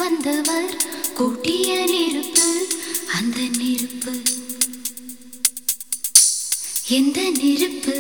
வந்தவர் கூட்டிய நெருப்பு அந்த நெருப்பு எந்த நெருப்பு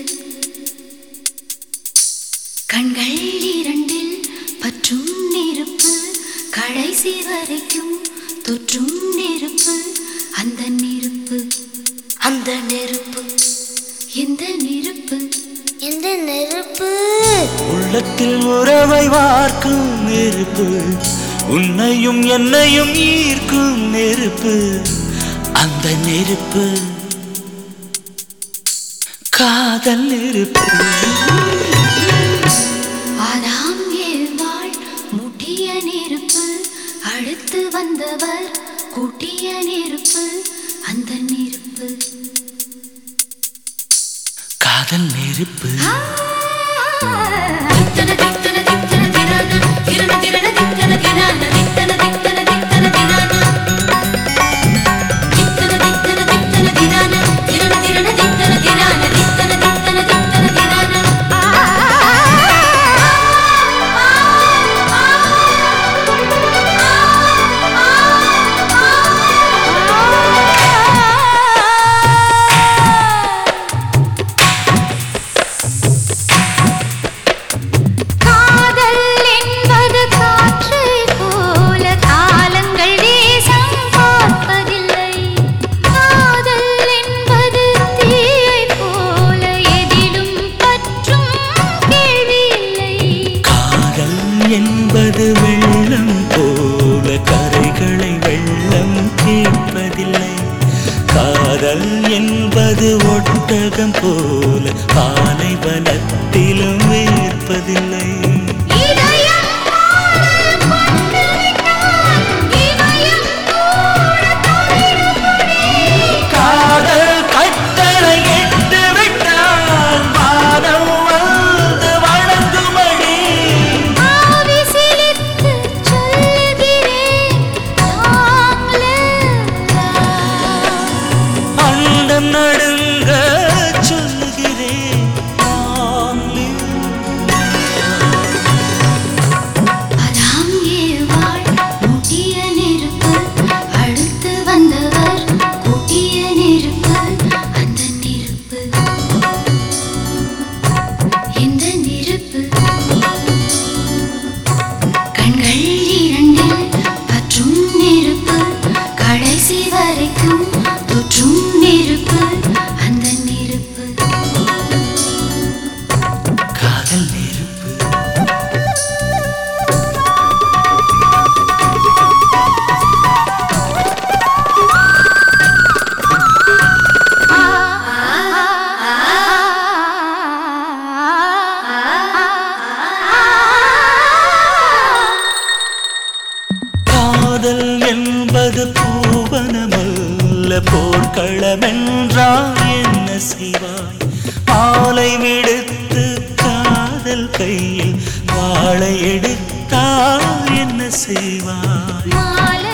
கண்கள் இரண்டில் பற்றும் நெருப்பு கடைசி வரைக்கும் தொற்றும் நெருப்பு அந்த நெருப்பு அந்த நெருப்பு எந்த நெருப்பு எந்த நெருப்பு உள்ளத்தில் உறவை வார்க்கும் நெருப்பு உன்னையும் என்னையும் ஈர்க்கும் நெருப்பு அந்த நெருப்பு காதல் நெருப்பு ஆதாம் ஏவாள் முட்டிய நெருப்பு அடுத்து வந்தவர் கூட்டிய நெருப்பு அந்த நெருப்பு காதல் நெருப்பு தித்தன தித்தன தித்தன திரான திரண திரண தித்தன திரான தித்தன தித்தன தித்தன திரான தித்தன தித்தன தித்தன திரான திரண திரண தித்தன திரான தித்தன தித்தன தித்தன காதல் என்பது காற்றை போல காலங்கள் தேசம் பார்ப்பதில்லை காதல் என்பது தீயை போல எதிலும் பற்றும் கேள்வி இல்லை காதல் என்பது வெள்ளம் போல கரைகளை வெள்ளம் கேட்பதில்லை காதல் என்பது ஒட்டகம் போல பாலைவனத்திலும் வேர்ப்பதில்லை இதயம் காதல் கொண்டு விட்டால் இதயம் கூட தவிடுபடி காதல் கட்டளை எட்டு விட்டால் வானம் வந்து வணங்குமடி ஆவி சிலிர்த்து சொல்லுகிறேன் நாங்களா அண்டம் நடுங்க சொல்லுகிறேன் நான் அதாம் ஏவாள் முட்டிய நெருப்பு அடுத்து வந்தவர் கூட்டிய நெருப்பு அந்த நெருப்பு எந்த நெருப்பு கண்கள் இரண்டில் பற்றும் நெருப்பு கடைசி வரைக்கும் தொற்றும் நெருப்பு அந்த நெருப்பு காதல் நெருப்பு காதல் என்பது பூவனமல்ல போர்க்களமென்றால் என்ன செய்வாய் மாலை விடுத்து காதல் கையில் வாழை எடுத்தால் என்ன செய்வாய் மாலை